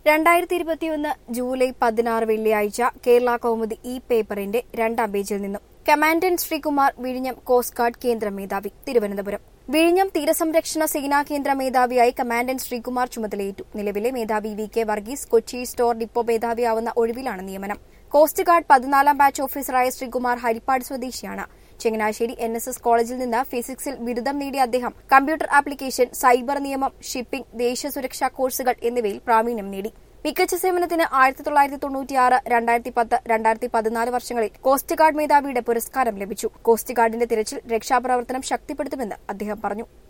രണ്ടായിരത്തി ഇരുപത്തിയൊന്ന് ജൂലൈ പതിനാറ് വെള്ളിയാഴ്ച കേരള കൗമുദി ഇ പേപ്പറിന്റെ രണ്ടാം പേജിൽ നിന്നും കമാൻഡന്റ് ശ്രീകുമാർ വിഴിഞ്ഞം കോസ്റ്റ് ഗാർഡ് കേന്ദ്ര മേധാവി തിരുവനന്തപുരം വിഴിഞ്ഞം തീരസംരക്ഷണ സേനാ കേന്ദ്ര മേധാവിയായി കമാൻഡന്റ് ശ്രീകുമാർ ചുമതലയേറ്റു നിലവിലെ മേധാവി V K Varghese Kochi store depot മേധാവിയാവുന്ന ഒഴിവിലാണ് നിയമനം കോസ്റ്റ് ഗാർഡ് പതിനാലാം ബാച്ച് ഓഫീസറായ ശ്രീകുമാർ ഹരിപ്പാട് സ്വദേശിയാണ് ചങ്ങനാശ്ശേരി എൻ എസ് എസ് കോളേജിൽ നിന്ന് ഫിസിക്സിൽ ബിരുദം നേടിയ അദ്ദേഹം കമ്പ്യൂട്ടർ ആപ്ലിക്കേഷൻ സൈബർ നിയമം ഷിപ്പിംഗ് ദേശീയ സുരക്ഷാ കോഴ്സുകൾ എന്നിവയിൽ പ്രാവീണ്യം നേടി മികച്ച സേവനത്തിന് ആയിരത്തി തൊള്ളായിരത്തി തൊണ്ണൂറ്റിയാറ് രണ്ടായിരത്തി പത്ത് രണ്ടായിരത്തി പതിനാല് വർഷങ്ങളിൽ കോസ്റ്റ് ഗാർഡ് മേധാവിയുടെ പുരസ്കാരം ലഭിച്ചു കോസ്റ്റ് ഗാർഡിന്റെ തിരച്ചിൽ രക്ഷാപ്രവർത്തനം ശക്തിപ്പെടുത്തുമെന്ന് അദ്ദേഹം പറഞ്ഞു